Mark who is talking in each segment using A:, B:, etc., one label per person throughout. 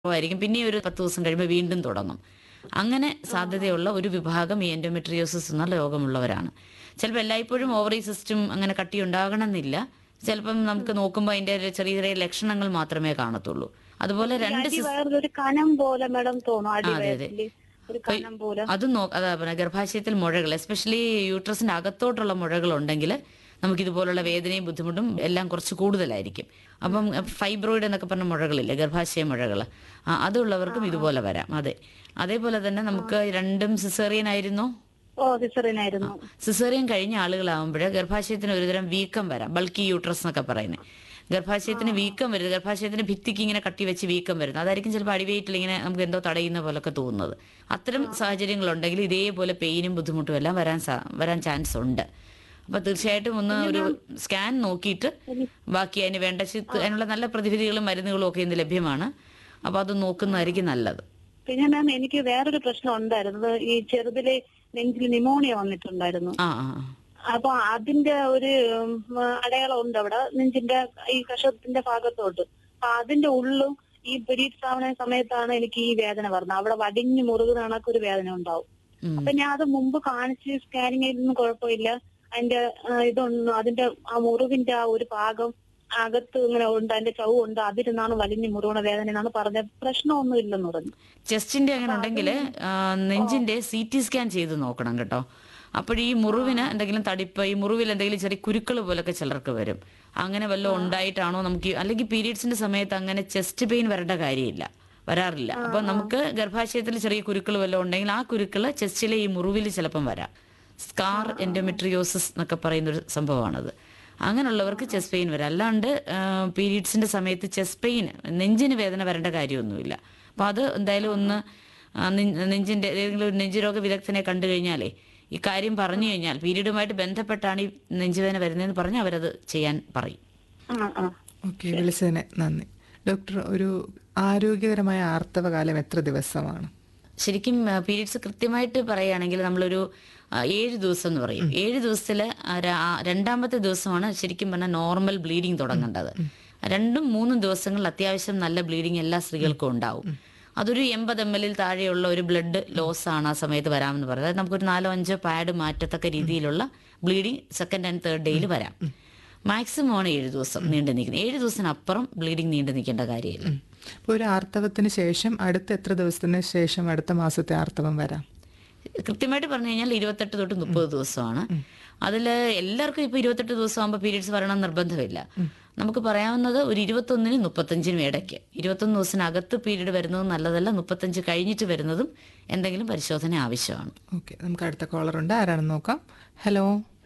A: കുറവായിരിക്കും പിന്നെ ഒരു പത്ത് ദിവസം കഴിയുമ്പോൾ വീണ്ടും തുടങ്ങും അങ്ങനെ സാധ്യതയുള്ള ഒരു വിഭാഗം ഈ എൻഡോമെട്രിയോസിസ് എന്ന രോഗമുള്ളവരാണ് ചിലപ്പോൾ എല്ലായ്പ്പോഴും ഓവറി സിസ്റ്റം അങ്ങനെ കട്ടി ഉണ്ടാകണമെന്നില്ല ചിലപ്പം നമുക്ക് നോക്കുമ്പോൾ അതിന്റെ ഒരു ചെറിയ ചെറിയ ലക്ഷണങ്ങൾ മാത്രമേ കാണത്തുള്ളൂ അതുപോലെ രണ്ട് സിസ്-
B: അടിവയറിൽ ഒരു കനം പോലെ മാഡം തോന്നും
A: അതെ.
B: അടിവയറില് ഒരു കനം പോലെ
A: അതും നോ അതാ പറഞ്ഞ ഗർഭാശയത്തിൽ മുഴകൾ എസ്പെഷ്യലി യൂട്രസിന്റെ അകത്തോട്ടുള്ള മുഴകൾ ഉണ്ടെങ്കിൽ നമുക്ക് ഇതുപോലുള്ള വേദനയും ബുദ്ധിമുട്ടും എല്ലാം കുറച്ച് കൂടുതലായിരിക്കും അപ്പം ഫൈബ്രോയിഡ് എന്നൊക്കെ പറഞ്ഞ മുഴകളില്ലേ ഗർഭാശയ മുഴകൾ ആ അതുള്ളവർക്കും ഇതുപോലെ വരാം അതെ അതേപോലെ തന്നെ നമുക്ക് രണ്ടും സിസേറിയൻ ആയിരുന്നോ
B: ഓ സിസറിനായിരുന്നു
A: സിസേറിയൻ കഴിഞ്ഞ ആളുകളാകുമ്പോൾ ഗർഭാശയത്തിന് ഒരുതരം വീക്കം വരാം ബൾക്കി യൂട്രസ് എന്നൊക്കെ പറയുന്നത് ഗർഭാശയത്തിന് വീക്കം വരുന്നത് ഗർഭാശയത്തിന് ഭിത്തിക്ക് ഇങ്ങനെ കട്ടി വെച്ച് വീക്കം വരുന്നത് അതായിരിക്കും ചിലപ്പോൾ അടിവയറ്റിൽ ഇങ്ങനെ നമുക്ക് എന്തോ തടയുന്ന പോലൊക്കെ തോന്നുന്നത് അത്തരം സാഹചര്യങ്ങളുണ്ടെങ്കിൽ ഇതേപോലെ പെയിനും ബുദ്ധിമുട്ടും എല്ലാം വരാൻ സാ- വരാൻ ചാൻസ് ഉണ്ട് അപ്പൊ തീർച്ചയായിട്ടും ഒന്ന് ഒരു സ്കാൻ നോക്കിയിട്ട് ബാക്കി അതിന് വേണ്ട ചി- അതിനുള്ള നല്ല പ്രതിവിധികളും മരുന്നുകളും ഒക്കെ ഇന്ന് ലഭ്യമാണ് അപ്പൊ അത് നോക്കുന്നതായിരിക്കും നല്ലത്
B: പിന്നെ മാം എനിക്ക് വേറൊരു പ്രശ്നം ഉണ്ടായിരുന്നത് ഈ ചെറുതിലെ നെഞ്ചിൽ നിമോണിയ വന്നിട്ടുണ്ടായിരുന്നു
A: ആ ആ ആ.
B: അപ്പൊ അതിന്റെ ഒരു ഉം, അടയാളം ഉണ്ട് അവിടെ നെഞ്ചിന്റെ ഈ കഷത്തിന്റെ ഭാഗത്തോട്ട് അപ്പൊ അതിന്റെ ഉള്ളും ഈ പീരീഡ്സ് ആവുന്ന സമയത്താണ് എനിക്ക് ഈ വേദന വരുന്നത് അവിടെ വടിഞ്ഞു മുറുകുന്ന കണക്കൊരു വേദന ഉണ്ടാവും
A: ഉം.
B: അപ്പൊ ഞാൻ അത് മുമ്പ് കാണിച്ച് സ്കാനിങ് ചെയ്തൊന്നും കുഴപ്പമില്ല അതിന്റെ ആ, ഇതൊന്നും അതിന്റെ ആ മുറിവിന്റെ ആ ഒരു ഭാഗം അകത്ത് ഇങ്ങനെ ഉണ്ട് അതിന്റെ ചവ് ഉണ്ട് അതിരുന്നാണ് വലിഞ്ഞു മുറുകണ വേദന എന്നാണ് പറഞ്ഞത് പ്രശ്നമൊന്നും ഇല്ലെന്ന് പറഞ്ഞു
A: ചെസ്റ്റിന്റെ അങ്ങനെ ഉണ്ടെങ്കിൽ നെഞ്ചിന്റെ സി ടി സ്കാൻ ചെയ്ത് നോക്കണം കേട്ടോ അപ്പോൾ ഈ മുറിവിന് എന്തെങ്കിലും തടിപ്പ് ഈ മുറിവിൽ എന്തെങ്കിലും ചെറിയ കുരുക്കൾ പോലൊക്കെ ചിലർക്ക് വരും അങ്ങനെ വല്ലതും ഉണ്ടായിട്ടാണോ നമുക്ക് ഈ- അല്ലെങ്കിൽ പീരീഡ്സിന്റെ സമയത്ത് അങ്ങനെ ചെസ്റ്റ് പെയിൻ വരേണ്ട കാര്യമില്ല വരാറില്ല അപ്പൊ നമുക്ക് ഗർഭാശയത്തിൽ ചെറിയ കുരുക്കൾ വല്ലതും ഉണ്ടെങ്കിൽ ആ കുരുക്കൾ ചെസ്റ്റിലെ ഈ മുറിവിൽ ചിലപ്പം വരാം സ്കാർ എൻഡോമെട്രിയോസിസ് എന്നൊക്കെ പറയുന്ന ഒരു സംഭവമാണത് അങ്ങനെയുള്ളവർക്ക് ചെസ്റ്റ് പെയിൻ വരാം അല്ലാണ്ട് പീരീഡ്സിന്റെ സമയത്ത് ചെസ്റ്റ് പെയിൻ നെഞ്ചിന് വേദന വരേണ്ട കാര്യമൊന്നുമില്ല അപ്പൊ അത് എന്തായാലും ഒന്ന് ആ, നെ- നെഞ്ചിന്റെ ഏതെങ്കിലും ഒരു നെഞ്ചുരോഗ വിദഗ്ധനെ കണ്ടു കഴിഞ്ഞാലേ ഈ കാര്യം പറഞ്ഞു കഴിഞ്ഞാൽ പീരീഡുമായിട്ട് ബന്ധപ്പെട്ടാണ് ഈ നെഞ്ചുവേദന വരുന്നതെന്ന് പറഞ്ഞാൽ അവരത് ചെയ്യാൻ പറയും
B: ആ ആ
C: ഓക്കെ വിളിച്ചതിന് നന്ദി ഡോക്ടർ ഒരു ആരോഗ്യകരമായ ആർത്തവകാലം എത്ര ദിവസമാണ്
A: ശരിക്കും പീരീഡ്സ് കൃത്യമായിട്ട് പറയുകയാണെങ്കിൽ നമ്മളൊരു ആ, ഏഴ് ദിവസം എന്ന് പറയും ഏഴ് ദിവസത്തിൽ രണ്ടാമത്തെ ദിവസമാണ് ശരിക്കും പറഞ്ഞാൽ നോർമൽ ബ്ലീഡിങ് തുടങ്ങേണ്ടത് രണ്ടും മൂന്നും ദിവസങ്ങളിൽ അത്യാവശ്യം നല്ല ബ്ലീഡിങ് എല്ലാ സ്ത്രീകൾക്കും ഉണ്ടാവും അതൊരു എൺപത് എം എല്ലിൽ താഴെയുള്ള ഒരു ബ്ലഡ് ലോസ് ആണ് ആ സമയത്ത് വരാമെന്ന് പറയുന്നത് അതായത് നമുക്കൊരു നാലോ അഞ്ചോ പാഡ് മാറ്റത്തക്ക രീതിയിലുള്ള ബ്ലീഡിങ് സെക്കൻഡ് ആൻഡ് തേർഡ് ഡേയിൽ വരാം മാക്സിമം ആണ് ഏഴ് ദിവസം നീണ്ടു നിൽക്കുന്നത് ഏഴ് ദിവസത്തിനപ്പുറം ബ്ലീഡിങ് നീണ്ടു നിൽക്കേണ്ട കാര്യമില്ല
C: അപ്പോൾ ഒരു ആർത്തവത്തിന് ശേഷം അടുത്ത എത്ര ദിവസത്തിന് ശേഷം അടുത്ത മാസത്തെ ആർത്തവം വരാം
A: കൃത്യമായിട്ട് പറഞ്ഞു കഴിഞ്ഞാൽ ഇരുപത്തെട്ട് തൊട്ട് മുപ്പത് ദിവസമാണ് അതിൽ എല്ലാവർക്കും ഇപ്പൊ ഇരുപത്തെട്ട് ദിവസം ആകുമ്പോൾ പീരീഡ്സ് വരണം നിർബന്ധമില്ല നമുക്ക് പറയാവുന്നത് ഒരു ഇരുപത്തൊന്നിനും മുപ്പത്തഞ്ചിനും ഇടയ്ക്ക് ഇരുപത്തൊന്ന് ദിവസത്തിനകത്ത് പീരീഡ് വരുന്നത് നല്ലതല്ല മുപ്പത്തഞ്ച് കഴിഞ്ഞിട്ട് വരുന്നതും എന്തെങ്കിലും പരിശോധന ആവശ്യമാണ്
C: ഓക്കെ നമുക്ക് അടുത്ത കോളർ ഉണ്ട് ആരാണെന്ന് നോക്കാം ഹലോ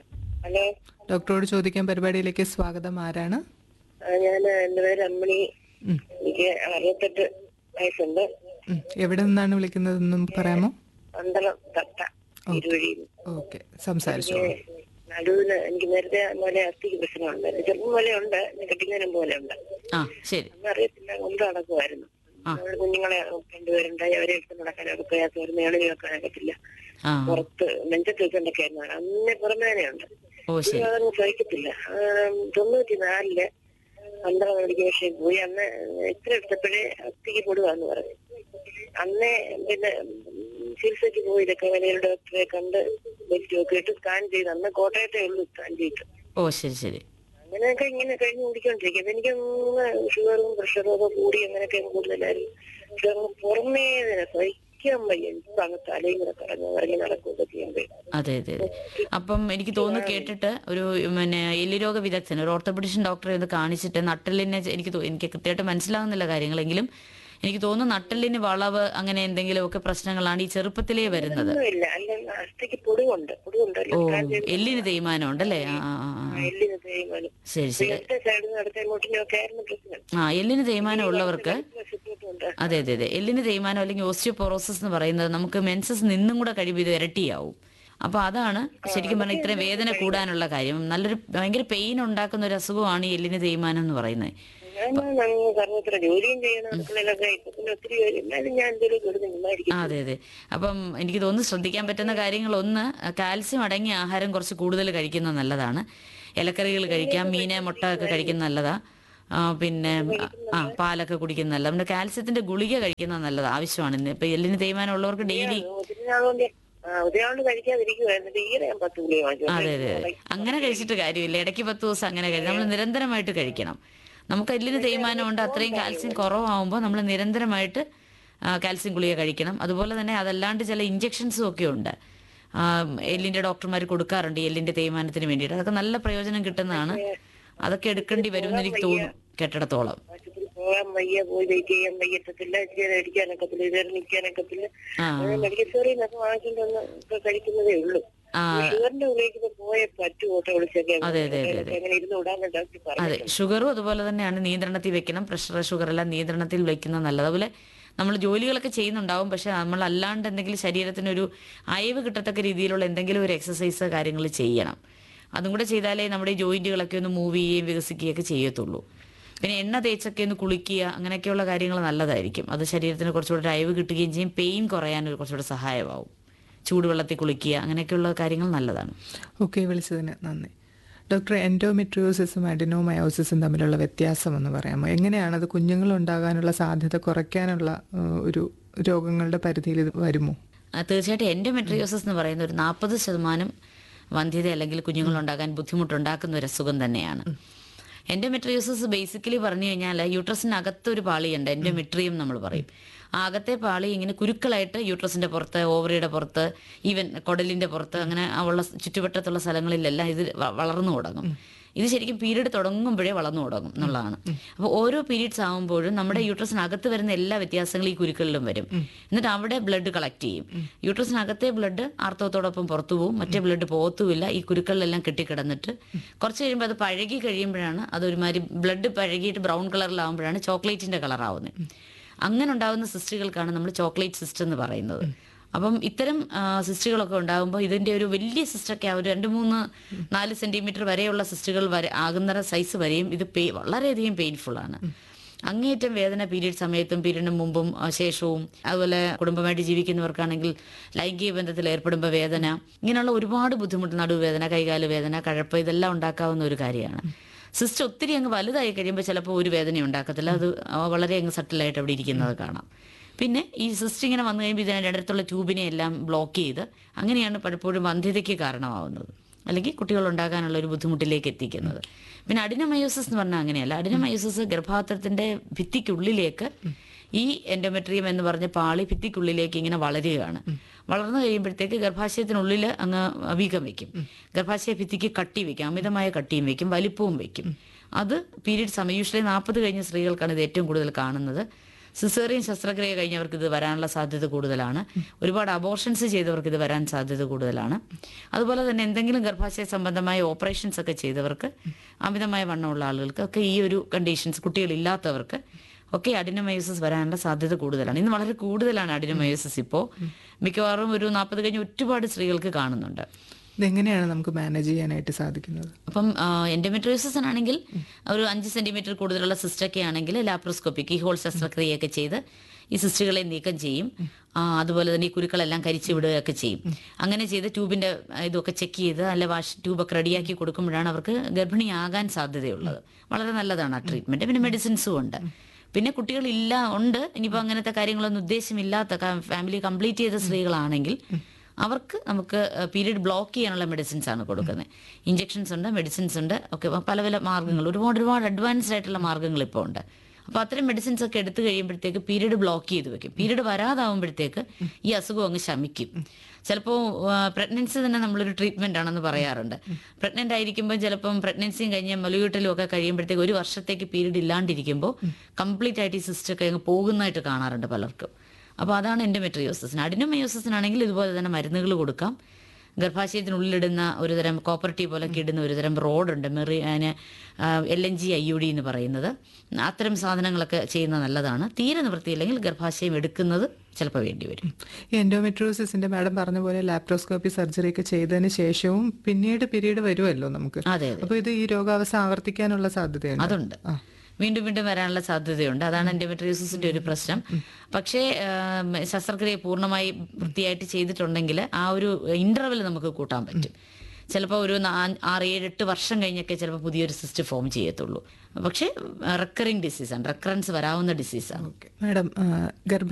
D: ഹലോ
C: ഡോക്ടറോട് ചോദിക്കാൻ പരിപാടിയിലേക്ക് സ്വാഗതം ആരാണ്
D: ഞാൻ എന്റെ പേര് അമ്മണി
C: ഉം.
D: എനിക്ക് അറുപത്തെട്ട് വയസ്സുണ്ട്
C: ഉം. എവിടെ നിന്നാണ് വിളിക്കുന്നതെന്നും പറയാമോ
D: പന്തളം തട്ട ഇരുവഴി
C: ഓക്കെ സംസാരിച്ചോളൂ
D: നടുവിന് എനിക്ക് നേരത്തെ പോലെ അസ്ഥിക്ക് പ്രശ്നമുണ്ട് ചെറുപ്പം പോലെ ഉണ്ട് കെട്ടിങ്ങനും പോലെ ഉണ്ട്
A: ആ ശരി
D: അന്ന് അറിയത്തില്ല കൊണ്ട് നടക്കുമായിരുന്നു നമ്മുടെ കുഞ്ഞുങ്ങളെ രണ്ടുപേരുണ്ടായി അവരെ എടുത്ത് നടക്കാനൊക്കെ പ്രയാസമായിരുന്നു എളിഞ്ഞു വെക്കാനൊക്കെ പറ്റില്ല
A: ആ
D: പുറത്ത് നെഞ്ചത്ത് വെച്ചോണ്ടൊക്കെ ആയിരുന്നു അന്നെ പുറമേനയുണ്ട്
A: ഓ ശരി
D: അതൊന്നും സഹിക്കത്തില്ല തൊണ്ണൂറ്റി നാലില് പന്ത്രണ്ട് മണിക്ക് പക്ഷേ പോയി അന്ന് എത്ര എടുത്തപ്പോഴേ അസ്ഥിക്ക് പൊടുവാന്ന് പറഞ്ഞു അന്നേ പിന്നെ ഉം, ചികിത്സയ്ക്ക് പോയി ഇതൊക്കെ വലിയ ഡോക്ടറെ കണ്ട് വെച്ച് നോക്കിയിട്ട് സ്കാൻ ചെയ്ത് അന്ന് കോട്ടയത്തെ ഉള്ളൂ സ്കാൻ ചെയ്തിട്ട്
A: ഓ ശരി ശരി
D: അങ്ങനെയൊക്കെ ഇങ്ങനെ കഴിഞ്ഞു കുടിക്കൊണ്ടിരിക്കും അപ്പൊ എനിക്ക് ഷുഗറും പ്രഷറും ഒക്കെ കൂടി അങ്ങനെയൊക്കെ കൂടുതലായിരുന്നു പക്ഷെ അങ്ങ് പുറമേ ഇതിനെ സഹിക്കാൻ വയ്യ ഇപ്പൊ അങ്ങ് തലയും കൂടെ കറങ്ങി ഇറങ്ങി നടക്കുകയൊക്കെ ചെയ്യുമ്പോൾ
A: അതെ അതെ അതെ അപ്പം എനിക്ക് തോന്നുന്നു കേട്ടിട്ട് ഒരു പിന്നെ എല്ലുരോഗ വിദഗ്ധൻ ഒരു ഓർത്തോപെഡിഷൻ ഡോക്ടറെ ഒന്ന് കാണിച്ചിട്ട് നട്ടലിനെ എനിക്ക് തോ- എനിക്ക് കൃത്യമായിട്ട് മനസ്സിലാകുന്നില്ല കാര്യങ്ങളെങ്കിലും എനിക്ക് തോന്നുന്നു നട്ടലിന് വളവ് അങ്ങനെ എന്തെങ്കിലുമൊക്കെ പ്രശ്നങ്ങളാണ് ഈ ചെറുപ്പത്തിലേ വരുന്നത്
D: ഒന്നുമില്ല അല്ല അസ്ഥിക്ക് പൊടിവുണ്ട് പൊടിവുണ്ട്
A: ഓ
D: സ്കാൻ ചെയ്ത്
A: എല്ലിന് തേയ്മാനം ഉണ്ടല്ലേ ആ ആ ആ, ആ.
D: എല്ലിന് തേയ്മാനം
A: ശരി ശരി
D: ഇടത്തെ സൈഡിൽ നിന്ന് അടുത്ത ഇങ്ങോട്ടിനും ഒക്കെ ആയിരുന്നു പ്രശ്നം
A: ആ എല്ലിന് തേയ്മാനം ഉള്ളവർക്ക്
D: വശത്തോട്ടുണ്ട്
A: അതെ അതെ അതെ എല്ലിന് തേയ്മാനം അല്ലെങ്കിൽ ഓസ്റ്റിയോപൊറോസിസ് എന്ന് പറയുന്നത് നമുക്ക് മെൻസസ് നിന്നും കൂടെ കഴിയുമ്പോൾ ഇത് ഇരട്ടിയാവും അപ്പൊ അതാണ് ശരിക്കും പറഞ്ഞാൽ ഇത്രയും വേദന കൂടാനുള്ള കാര്യം നല്ലൊരു ഭയങ്കര പെയിൻ ഉണ്ടാക്കുന്ന ഒരു അസുഖമാണ് ഈ എല്ലിന് തേയ്മാനം എന്ന് പറയുന്നത്
D: ഞാൻ ഞങ്ങൾ സർവത്ര ജോലിയും ചെയ്യണം അടുക്കളയിലൊക്കെ ഇപ്പൊ പിന്നെ ഒത്തിരി ജോലി എന്നാലും ഞാൻ എന്തെങ്കിലും കൊടുത്ത് നിന്നായിരിക്കും
A: ആ, അതെ അതെ അപ്പം എനിക്ക് തോന്നുന്നു ശ്രദ്ധിക്കാൻ പറ്റുന്ന കാര്യങ്ങൾ ഒന്ന് കാൽസ്യം അടങ്ങിയ ആഹാരം കുറച്ച് കൂടുതൽ കഴിക്കുന്നത് നല്ലതാണ് ഇലക്കറികൾ കഴിക്കാം മീന് മുട്ട ഒക്കെ കഴിക്കുന്നത് നല്ലതാ ആ, പിന്നെ ആ പാലൊക്കെ കുടിക്കുന്നതല്ല നമ്മുടെ കാൽസ്യത്തിന്റെ ഗുളിക കഴിക്കുന്നത് നല്ലത് ആവശ്യമാണ് ഇന്ന് ഇപ്പൊ എല്ലിന് തേയ്മാനം ഉള്ളവർക്ക് ഡെയിലി
D: ഒത്തിരി നാളുകൊണ്ട് ആ ഒത്തിരി നാളുകൊണ്ട് കഴിക്കാതിരിക്കുവായിരുന്നു ഈയിടെ ഞാൻ പത്ത് ഗുളിക വാങ്ങിച്ചു
A: അതെ അതെ അതെ അങ്ങനെ കഴിച്ചിട്ട് കാര്യമില്ല ഇടയ്ക്ക് പത്ത് ദിവസം അങ്ങനെ കഴിക്കും നമ്മൾ നിരന്തരമായിട്ട് കഴിക്കണം നമുക്ക് എല്ലിന് തേയ്മാനം ഉണ്ട് അത്രയും കാൽസ്യം കുറവാകുമ്പോൾ നമ്മൾ നിരന്തരമായിട്ട് ആ, കാൽസ്യം ഗുളിക കഴിക്കണം അതുപോലെ തന്നെ അതല്ലാണ്ട് ചില ഇഞ്ചെക്ഷൻസും ഒക്കെ ഉണ്ട് ആ, എല്ലിന്റെ ഡോക്ടർമാർ കൊടുക്കാറുണ്ട് ഈ എല്ലിന്റെ തേയ്മാനത്തിന് വേണ്ടിയിട്ട് അതൊക്കെ നല്ല പ്രയോജനം കിട്ടുന്നതാണ് അതൊക്കെ എടുക്കേണ്ടി വരുമെന്ന് എനിക്ക് തോന്നുന്നു കെട്ടിടത്തോളം
D: ആശുപത്രി പോകാൻ വയ്യ പോയി വെയിറ്റ് ചെയ്യാൻ വയ്യത്തില്ല ഇച്ചിരി അടിക്കാനൊക്കത്തില്ല ഇതുവരെ നിൽക്കാനൊക്കത്തില്ല
A: ആ
D: മെഡിക്കൽ സ്റ്റോറിൽ നിന്നൊക്കെ വാങ്ങിക്കൊണ്ട് വന്ന് ഇപ്പൊ കഴിക്കുന്നതേ ഉള്ളൂ
A: ആ
D: ഷുഗറിന്റെ ഉള്ളിലേക്ക് ഇപ്പൊ പോയ പറ്റു ഓട്ടോ വിളിച്ചൊക്കെ
A: അതെ, അതെ, അതെ, അതെ.
D: അങ്ങനെ ഇരുന്ന് വിടാൻ ഡോക്ടർ പറഞ്ഞു
A: അതെ ഷുഗറും അതുപോലെ തന്നെയാണ് നിയന്ത്രണത്തിൽ വെക്കണം പ്രഷർ ഷുഗർ എല്ലാം നിയന്ത്രണത്തിൽ വെക്കുന്നത് നല്ലത് അതുപോലെ നമ്മൾ ജോലികളൊക്കെ ചെയ്യുന്നുണ്ടാവും പക്ഷെ നമ്മൾ അല്ലാണ്ട് എന്തെങ്കിലും ശരീരത്തിനൊരു അയവ് കിട്ടത്തക്ക രീതിയിലുള്ള എന്തെങ്കിലും ഒരു എക്സസൈസ് കാര്യങ്ങൾ ചെയ്യണം അതും കൂടെ ചെയ്താലേ നമ്മുടെ ഈ ജോയിന്റുകളൊക്കെ ഒന്ന് മൂവ് ചെയ്യുകയും വികസിക്കുകയൊക്കെ ചെയ്യത്തുള്ളൂ പിന്നെ എണ്ണ തേച്ചൊക്കെ ഒന്ന് കുളിക്കുക അങ്ങനെയൊക്കെയുള്ള കാര്യങ്ങൾ നല്ലതായിരിക്കും അത് ശരീരത്തിന് കുറച്ചുകൂടെ ഒരു അയവ് കിട്ടുകയും ചെയ്യും പെയിൻ കുറയാൻ ഒരു കുറച്ചുകൂടെ സഹായമാവും ചൂടുവെള്ളത്തിൽ കുളിക്കുക അങ്ങനെയൊക്കെയുള്ള കാര്യങ്ങൾ നല്ലതാണ്
C: ഓക്കെ വിളിച്ചതിന് നന്ദി ഡോക്ടർ എൻഡോമെട്രിയോസിസും അഡിനോമയോസിസും തമ്മിലുള്ള വ്യത്യാസം എന്ന് പറയാമോ എങ്ങനെയാണ് അത് കുഞ്ഞുങ്ങളുണ്ടാകാനുള്ള സാധ്യത കുറയ്ക്കാനുള്ള ഏഹ്, ഒരു രോഗങ്ങളുടെ പരിധിയിൽ ഇത് വരുമോ
A: ആ, തീർച്ചയായിട്ടും എൻഡോമെട്രിയോസിസ് എന്ന് പറയുന്ന ഒരു നാൽപ്പത് ശതമാനം വന്ധ്യത അല്ലെങ്കിൽ കുഞ്ഞുങ്ങളുണ്ടാകാൻ ബുദ്ധിമുട്ടുണ്ടാക്കുന്ന ഒരു അസുഖം തന്നെയാണ് എൻഡോമെട്രിയോസിസ് ബേസിക്കലി പറഞ്ഞു കഴിഞ്ഞാൽ യൂട്രസിനകത്ത് ഒരു പാളിയുണ്ട് എൻഡോമെട്രിയം നമ്മൾ പറയും ആ അകത്തെ പാളി ഇങ്ങനെ കുരുക്കളായിട്ട് യൂട്രസിന്റെ പുറത്ത് ഓവറിയുടെ പുറത്ത് ഈവൻ കുടലിന്റെ പുറത്ത് അങ്ങനെ ആ ഉള്ള ചുറ്റുവട്ടത്തുള്ള സ്ഥലങ്ങളിലെല്ലാം ഇത് വ- വളർന്നു തുടങ്ങും ഇത് ശരിക്കും പീരീഡ് തുടങ്ങുമ്പോഴേ വളർന്നു തുടങ്ങും എന്നുള്ളതാണ് അപ്പോൾ ഓരോ പീരീഡ്സ് ആകുമ്പോഴും നമ്മുടെ യൂട്രസിനകത്ത് വരുന്ന എല്ലാ വ്യത്യാസങ്ങളും ഈ കുരുക്കളിലും വരും എന്നിട്ട് അവിടെ ബ്ലഡ് കളക്ട് ചെയ്യും യൂട്രസിനകത്തെ ബ്ലഡ് ആർത്തവത്തോടൊപ്പം പുറത്തു പോകും മറ്റേ ബ്ലഡ് പോകത്തുമില്ല ഈ കുരുക്കളിലെല്ലാം കെട്ടിക്കിടന്നിട്ട് കുറച്ച് കഴിയുമ്പോൾ അത് പഴകി കഴിയുമ്പോഴാണ് അതൊരുമാതിരി ബ്ലഡ് പഴകിയിട്ട് ബ്രൗൺ കളറിലാവുമ്പോഴാണ് ചോക്ലേറ്റിന്റെ കളറാവുന്നത് അങ്ങനെ ഉണ്ടാകുന്ന സിസ്റ്റുകൾക്കാണ് നമ്മൾ ചോക്ലേറ്റ് സിസ്റ്റ് എന്ന് പറയുന്നത് അപ്പം ഇത്തരം ആ, സിസ്റ്റുകളൊക്കെ ഉണ്ടാകുമ്പോൾ ഇതിന്റെ ഒരു വലിയ സിസ്റ്റൊക്കെ ഒരു രണ്ട് മൂന്ന് നാല് സെന്റിമീറ്റർ വരെയുള്ള സിസ്റ്റുകൾ വരെ ആകുന്ന സൈസ് വരെയും ഇത് പേ വളരെയധികം പെയിൻഫുൾ ആണ് അങ്ങേയറ്റം വേദന പീരീഡ് സമയത്തും പീരീഡിന് മുമ്പും ആ, ശേഷവും അതുപോലെ കുടുംബമായിട്ട് ജീവിക്കുന്നവർക്കാണെങ്കിൽ ലൈംഗിക ബന്ധത്തിൽ ഏർപ്പെടുമ്പോൾ വേദന ഇങ്ങനെയുള്ള ഒരുപാട് ബുദ്ധിമുട്ട് നടുവേദന കൈകാല് വേദന കഴപ്പ് ഇതെല്ലാം ഉണ്ടാക്കാവുന്ന ഒരു കാര്യമാണ് സിസ്റ്റ് ഒത്തിരി അങ്ങ് വലുതായി കഴിയുമ്പോൾ ചിലപ്പോൾ ഒരു വേദന ഉണ്ടാക്കത്തില്ല അത് വളരെ അങ്ങ് സട്ടിലായിട്ട് അവിടെ ഇരിക്കുന്നത് കാണാം പിന്നെ ഈ സിസ്റ്റ് ഇങ്ങനെ വന്നു കഴിയുമ്പോൾ ഇതിൻ്റെ അടുത്തുള്ള ട്യൂബിനെ എല്ലാം ബ്ലോക്ക് ചെയ്ത് അങ്ങനെയാണ് പലപ്പോഴും വന്ധ്യതയ്ക്ക് കാരണമാവുന്നത് അല്ലെങ്കിൽ കുട്ടികൾ ഉണ്ടാകാനുള്ള ഒരു ബുദ്ധിമുട്ടിലേക്ക് എത്തിക്കുന്നത് പിന്നെ അഡിനമയോസിസ് എന്ന് പറഞ്ഞാൽ അങ്ങനെയല്ല അഡിനമയോസിസ് ഗർഭാത്രത്തിന്റെ ഭിത്തിക്കുള്ളിലേക്ക് ഈ എൻഡോമെട്രിയം എന്ന് പറഞ്ഞ പാളി ഭിത്തിക്കുള്ളിലേക്ക് ഇങ്ങനെ വളരുകയാണ് വളർന്നു കഴിയുമ്പോഴത്തേക്ക് ഗർഭാശയത്തിനുള്ളിൽ അങ്ങ് വീക്കം വെക്കും ഗർഭാശയ ഭിത്തിക്ക് കട്ടി വെക്കും അമിതമായ കട്ടിയും വെക്കും വലിപ്പവും വെക്കും അത് പീരീഡ് സമയം യൂഷ്വലി നാൽപ്പത് കഴിഞ്ഞ സ്ത്രീകൾക്കാണ് ഇത് ഏറ്റവും കൂടുതൽ കാണുന്നത് സിസേറിയൻ ശസ്ത്രക്രിയ കഴിഞ്ഞവർക്ക് ഇത് വരാനുള്ള സാധ്യത കൂടുതലാണ് ഒരുപാട് അബോർഷൻസ് ചെയ്തവർക്ക് ഇത് വരാൻ സാധ്യത കൂടുതലാണ് അതുപോലെ തന്നെ എന്തെങ്കിലും ഗർഭാശയ സംബന്ധമായ ഓപ്പറേഷൻസ് ഒക്കെ ചെയ്തവർക്ക് അമിതമായ വണ്ണമുള്ള ആളുകൾക്ക് ഒക്കെ ഈ ഒരു കണ്ടീഷൻസ് കുട്ടികളില്ലാത്തവർക്ക് ഒക്കെ അഡിനമയോസിസ് വരാനുള്ള സാധ്യത കൂടുതലാണ് ഇന്ന് വളരെ കൂടുതലാണ് അഡിനമയോസിസ് ഇപ്പോൾ മിക്കവാറും ഒരു നാൽപ്പത് കഴിഞ്ഞ് ഒരുപാട് സ്ത്രീകൾക്ക് കാണുന്നുണ്ട്
C: ഇതെങ്ങനെയാണ് നമുക്ക് മാനേജ് ചെയ്യാനായിട്ട് സാധിക്കുന്നത്
A: അപ്പം എൻഡോമെട്രിയോസിസ് ആണെങ്കിൽ ഒരു അഞ്ച് സെന്റിമീറ്റർ കൂടുതലുള്ള സിസ്റ്റൊക്കെ ആണെങ്കിൽ ലാപ്രോസ്കോപ്പിക് ഈ ഹോൾ ശസ്ത്രക്രിയയൊക്കെ ചെയ്ത് ഈ സിസ്റ്റുകളെ നീക്കം ചെയ്യും ആ, അതുപോലെ തന്നെ ഈ കുരുക്കളെല്ലാം കരിച്ചു വിടുകയൊക്കെ ചെയ്യും അങ്ങനെ ചെയ്ത് ട്യൂബിന്റെ ആ, ഇതൊക്കെ ചെക്ക് ചെയ്ത് അല്ല വാഷ് ട്യൂബൊക്കെ റെഡിയാക്കി കൊടുക്കുമ്പോഴാണ് അവർക്ക് ഗർഭിണിയാകാൻ സാധ്യതയുള്ളത് വളരെ നല്ലതാണ് ആ ട്രീറ്റ്മെന്റ് പിന്നെ മെഡിസിൻസും ഉണ്ട് പിന്നെ കുട്ടികളില്ല ഉണ്ട് ഇനിയിപ്പോൾ അങ്ങനത്തെ കാര്യങ്ങളൊന്നും ഉദ്ദേശമില്ലാത്ത ഫാമിലി കംപ്ലീറ്റ് ചെയ്ത സ്ത്രീകളാണെങ്കിൽ അവർക്ക് നമുക്ക് പീരീഡ് ബ്ലോക്ക് ചെയ്യാനുള്ള മെഡിസിൻസ് ആണ് കൊടുക്കുന്നത് ഇഞ്ചെക്ഷൻസ് ഉണ്ട് മെഡിസിൻസ് ഉണ്ട് ഒക്കെ പല പല മാർഗ്ഗങ്ങൾ ഒരുപാട് ഒരുപാട് അഡ്വാൻസ്ഡ് ആയിട്ടുള്ള മാർഗ്ഗങ്ങൾ ഇപ്പോൾ ഉണ്ട് അപ്പോൾ അത്തരം മെഡിസിൻസ് ഒക്കെ എടുത്തു കഴിയുമ്പോഴത്തേക്ക് പീരീഡ് ബ്ലോക്ക് ചെയ്ത് വെക്കും പീരീഡ് വരാതാവുമ്പോഴത്തേക്ക് ഈ അസുഖം അങ്ങ് ശമിക്കും ചിലപ്പോൾ പ്രഗ്നൻസി തന്നെ നമ്മളൊരു ട്രീറ്റ്മെന്റ് ആണെന്ന് പറയാറുണ്ട് പ്രഗ്നന്റ് ആയിരിക്കുമ്പോൾ ചിലപ്പം പ്രഗ്നൻസിയും കഴിഞ്ഞ് മൊലയൂട്ടലും ഒക്കെ കഴിയുമ്പോഴത്തേക്ക് ഒരു വർഷത്തേക്ക് പീരീഡ് ഇല്ലാണ്ടിരിക്കുമ്പോൾ കംപ്ലീറ്റ് ആയിട്ട് ഈ സിസ്റ്റം ഒക്കെ അങ്ങ് പോകുന്നതായിട്ട് കാണാറുണ്ട് പലർക്കും അപ്പോൾ അതാണ് എൻഡോമെട്രിയോസിസിന് അഡിനോമയോസിസിനാണെങ്കിൽ ഇതുപോലെ തന്നെ മരുന്നുകൾ കൊടുക്കാം ഗർഭാശയത്തിനുള്ളിലിടുന്ന ഒരുതരം കോപ്പർട്ടി പോലൊക്കെ ഇടുന്ന ഒരുതരം റോഡുണ്ട് മെറി അതിന് L N G I U D എന്ന് പറയുന്നത് അത്തരം സാധനങ്ങളൊക്കെ ചെയ്യുന്നത് നല്ലതാണ് തീരെ നിവൃത്തിയില്ലെങ്കിൽ ഗർഭാശയം എടുക്കുന്നത് ചിലപ്പോൾ വേണ്ടി വരും
C: ഈ എൻഡോമെട്രോസിസിന്റെ മാഡം പറഞ്ഞ പോലെ ലാപ്രോസ്കോപ്പി സർജറി ഒക്കെ ചെയ്തതിന് ശേഷവും പിന്നീട് പീരീഡ് വരുമല്ലോ നമുക്ക്
A: അതെ അതെ
C: അപ്പൊ ഇത് ഈ രോഗാവസ്ഥ ആവർത്തിക്കാനുള്ള സാധ്യതയുണ്ട്
A: അതുണ്ട് വീണ്ടും വീണ്ടും വരാനുള്ള സാധ്യതയുണ്ട് അതാണ് എൻഡോമെട്രിയോസിന്റെ ഒരു പ്രശ്നം പക്ഷേ ആം, ശസ്ത്രക്രിയ പൂർണ്ണമായി വൃത്തിയായിട്ട് ചെയ്തിട്ടുണ്ടെങ്കിൽ ആ ഒരു ഇന്റർവെൽ നമുക്ക് കൂട്ടാൻ പറ്റും ചിലപ്പോൾ ഒരു നാ- ആറ് ഏഴ് എട്ട് വർഷം കഴിഞ്ഞൊക്കെ ചിലപ്പോൾ പുതിയൊരു സിസ്റ്റ് ഫോം ചെയ്യത്തുള്ളൂ പക്ഷേ റെക്കറിങ് ഡിസീസാണ് റെക്കറൻസ് വരാവുന്ന ഡിസീസാണ്
C: ഓക്കെ മാഡം ഗർഭിണി